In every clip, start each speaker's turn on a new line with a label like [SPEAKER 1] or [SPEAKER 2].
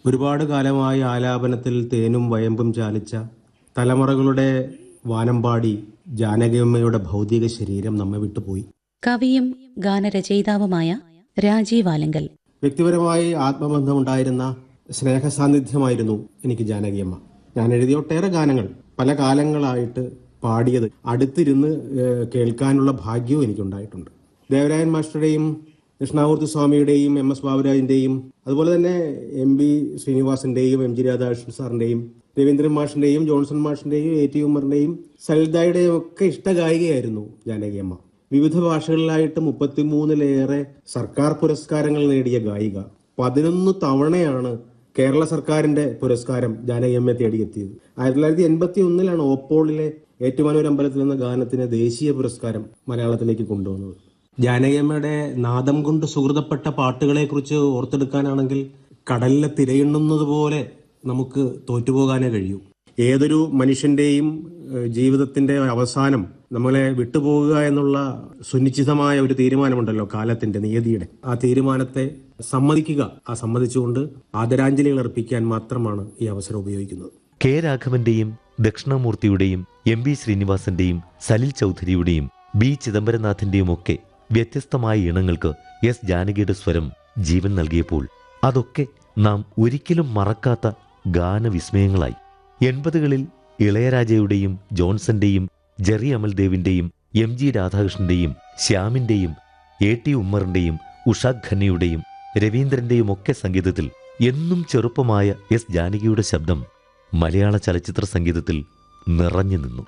[SPEAKER 1] ഒരുപാട് കാലമായി ആലാപനത്തിൽ തേനും വയമ്പും ചാലിച്ച തലമുറകളുടെ വാനമ്പാടി ജാനകിയമ്മയുടെ ഭൗതിക ശരീരം നമ്മെ വിട്ടുപോയി
[SPEAKER 2] കവിയും ഗാനരചയിതാവുമായ രാജീവ് ആലങ്കൽ
[SPEAKER 1] വ്യക്തിപരമായി ആത്മബന്ധമുണ്ടായിരുന്ന സ്നേഹസാന്നിധ്യമായിരുന്നു എനിക്ക് ജാനകിയമ്മ ഞാൻ എഴുതിയ ഒട്ടേറെ ഗാനങ്ങൾ പല കാലങ്ങളായിട്ട് പാടിയത് അടുത്തിരുന്ന് ഏഹ്, കേൾക്കാനുള്ള ഭാഗ്യവും എനിക്കുണ്ടായിട്ടുണ്ട് ദേവരായൻ മാസ്റ്ററുടെയും കൃഷ്ണാമൂർത്തി സ്വാമിയുടെയും എം എസ് ബാബുരാജിന്റെയും അതുപോലെ തന്നെ എം ബി ശ്രീനിവാസന്റെയും എം ജി രാധാകൃഷ്ണൻ സാറിന്റെയും രവീന്ദ്രൻ മാഷിന്റെയും ജോൺസൺ മാഷിന്റെയും എ ടി ഉമ്മറിന്റെയും സലിതായുടെയും ഒക്കെ ഇഷ്ടഗായികയായിരുന്നു ജാനകിയമ്മ വിവിധ ഭാഷകളിലായിട്ട് മുപ്പത്തിമൂന്നിലേറെ സർക്കാർ പുരസ്കാരങ്ങൾ നേടിയ ഗായിക പതിനൊന്ന് തവണയാണ് കേരള സർക്കാരിന്റെ പുരസ്കാരം ജാനകിയമ്മയെ തേടിയെത്തിയത് ആയിരത്തി തൊള്ളായിരത്തി എൺപത്തി ഒന്നിലാണ് ഓപ്പോളിലെ ഏറ്റുമാനൂർ അമ്പലത്തിൽ എന്ന ഗാനത്തിന് ദേശീയ പുരസ്കാരം മലയാളത്തിലേക്ക് കൊണ്ടുവന്നത് ജാനകിയമ്മയുടെ നാദം കൊണ്ട് സുഹൃതപ്പെട്ട പാട്ടുകളെ കുറിച്ച് ഓർത്തെടുക്കാനാണെങ്കിൽ കടലിലെ തിരയുണ്ണുന്നത് പോലെ നമുക്ക് തോറ്റുപോകാനേ കഴിയൂ ഏതൊരു മനുഷ്യന്റെയും ഏഹ്, ജീവിതത്തിന്റെ അവസാനം നമ്മളെ വിട്ടുപോകുക എന്നുള്ള സുനിശ്ചിതമായ ഒരു തീരുമാനമുണ്ടല്ലോ കാലത്തിന്റെ നിയതിയുടെ ആ തീരുമാനത്തെ സമ്മതിക്കുക ആ സമ്മതിച്ചുകൊണ്ട് ആദരാഞ്ജലികൾ അർപ്പിക്കാൻ മാത്രമാണ് ഈ അവസരം ഉപയോഗിക്കുന്നത്
[SPEAKER 3] കെ രാഘവന്റെയും ദക്ഷിണാമൂർത്തിയുടെയും എം വി ശ്രീനിവാസന്റെയും സലിൽ ചൗധരിയുടെയും ബി ചിദംബരനാഥന്റെയും ഒക്കെ വ്യത്യസ്തമായ ഇണങ്ങൾക്ക് എസ് ജാനകിയുടെ സ്വരം ജീവൻ നൽകിയപ്പോൾ അതൊക്കെ നാം ഒരിക്കലും മറക്കാത്ത ഗാനവിസ്മയങ്ങളായി എൺപതുകളിൽ ഇളയരാജയുടെയും ജോൺസന്റെയും ജെറി അമൽദേവിന്റെയും എം ജി രാധാകൃഷ്ണന്റെയും ശ്യാമിന്റെയും എ ടി ഉമ്മറിന്റെയും ഉഷാ ഖന്നയുടെയും രവീന്ദ്രന്റെയും ഒക്കെ സംഗീതത്തിൽ എന്നും ചെറുപ്പമായ എസ് ജാനകിയുടെ ശബ്ദം മലയാള ചലച്ചിത്ര സംഗീതത്തിൽ നിറഞ്ഞു നിന്നു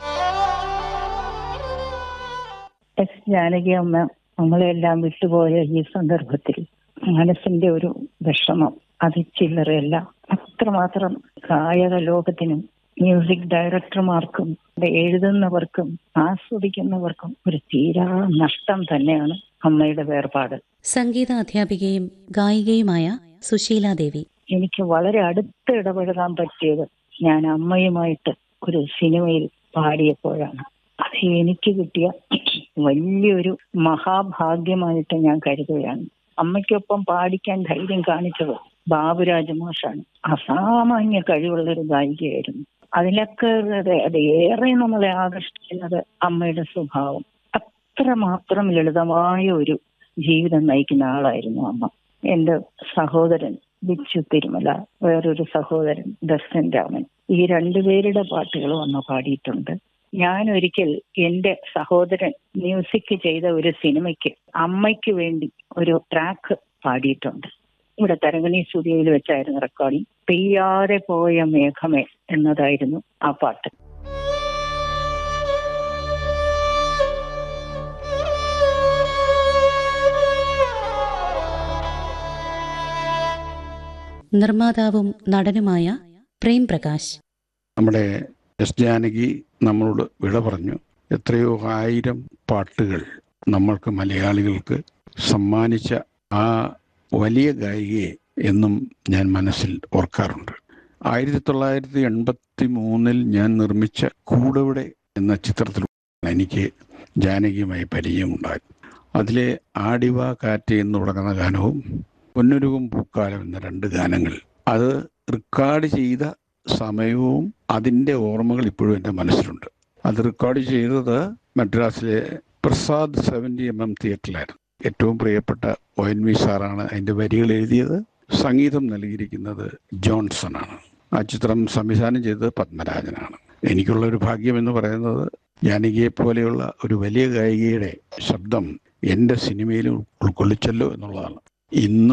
[SPEAKER 4] എസ് ജാനകി അമ്മ നമ്മളെല്ലാം വിട്ടുപോയ ഈ സന്ദർഭത്തിൽ മനസ്സിന്റെ ഒരു വിഷമം അത് ചില്ലറയല്ല അത്രമാത്രം ഗായക ലോകത്തിനും മ്യൂസിക് ഡയറക്ടർമാർക്കും ഇത് എഴുതുന്നവർക്കും ആസ്വദിക്കുന്നവർക്കും ഒരു തീരാ നഷ്ടം തന്നെയാണ് അമ്മയുടെ വേർപാട്
[SPEAKER 2] സംഗീത അധ്യാപികയും ഗായികയുമായ സുശീലാദേവി
[SPEAKER 4] എനിക്ക് വളരെ അടുത്ത് ഇടപഴകാൻ പറ്റിയത് ഞാൻ അമ്മയുമായിട്ട് ഒരു സിനിമയിൽ പാടിയപ്പോഴാണ് അത് എനിക്ക് കിട്ടിയ വലിയൊരു മഹാഭാഗ്യമായിട്ട് ഞാൻ കരുതുകയാണ് അമ്മയ്ക്കൊപ്പം പാടിക്കാൻ ധൈര്യം കാണിച്ചത് ബാബുരാജ് മാഷാണ് അസാമാന്യ കഴിവുള്ള ഒരു ഗായികയായിരുന്നു അതിലൊക്കെ അത് അത് ഏറെ നമ്മളെ ആകർഷിക്കുന്നത് അമ്മയുടെ സ്വഭാവം അത്രമാത്രം ലളിതമായ ഒരു ജീവിതം നയിക്കുന്ന ആളായിരുന്നു അമ്മ എന്റെ സഹോദരൻ ബിച്ചു തിരുമല വേറൊരു സഹോദരൻ ദർശൻ രാമൻ ഈ രണ്ടുപേരുടെ പാട്ടുകളും അമ്മ പാടിയിട്ടുണ്ട് ഞാൻ ഒരിക്കൽ എന്റെ സഹോദരൻ മ്യൂസിക് ചെയ്ത ഒരു സിനിമയ്ക്ക് അമ്മയ്ക്ക് വേണ്ടി ഒരു ട്രാക്ക് പാടിയിട്ടുണ്ട് ഇവിടെ തരങ്കണി സ്റ്റുഡിയോയിൽ വെച്ചായിരുന്നു റെക്കോർഡിംഗ് പെയ്യാതെ പോയ മേഘമേ എന്നതായിരുന്നു ആ പാട്ട്
[SPEAKER 2] നിർമ്മാതാവും നടനുമായ പ്രേം പ്രകാശ്
[SPEAKER 5] നമ്മുടെ എസ് ജാനകി നമ്മളോട് വിട പറഞ്ഞു എത്രയോ ആയിരം പാട്ടുകൾ നമ്മൾക്ക് മലയാളികൾക്ക് സമ്മാനിച്ച ആ വലിയ ഗായികയെ എന്നും ഞാൻ മനസ്സിൽ ഓർക്കാറുണ്ട് ആയിരത്തി തൊള്ളായിരത്തി എൺപത്തി മൂന്നിൽ ഞാൻ നിർമ്മിച്ച കൂടവിടെ എന്ന ചിത്രത്തിൽ എനിക്ക് ജാനകിയുമായി പരിചയമുണ്ടായി അതിലെ ആടിവ കാറ്റ് എന്ന് തുടങ്ങുന്ന ഗാനവും പൊന്നുരുകും പൂക്കാലം എന്ന രണ്ട് ഗാനങ്ങൾ അത് റെക്കോർഡ് ചെയ്ത സമയവും അതിൻ്റെ ഓർമ്മകൾ ഇപ്പോഴും എൻ്റെ മനസ്സിലുണ്ട് അത് റെക്കോർഡ് ചെയ്തത് മദ്രാസിലെ പ്രസാദ് സെവൻറ്റി എം എം തിയേറ്ററിലായിരുന്നു ഏറ്റവും പ്രിയപ്പെട്ട ഒ എൻ വി സാറാണ് അതിൻ്റെ വരികൾ എഴുതിയത് സംഗീതം നൽകിയിരിക്കുന്നത് ജോൺസൺ ആണ് ആ ചിത്രം സംവിധാനം ചെയ്തത് പത്മരാജനാണ് എനിക്കുള്ള ഒരു ഭാഗ്യം എന്ന് പറയുന്നത് ജാനകിയെ പോലെയുള്ള ഒരു വലിയ ഗായികയുടെ ശബ്ദം എൻ്റെ സിനിമയിൽ ഉൾക്കൊള്ളിച്ചല്ലോ എന്നുള്ളതാണ് ഇന്നും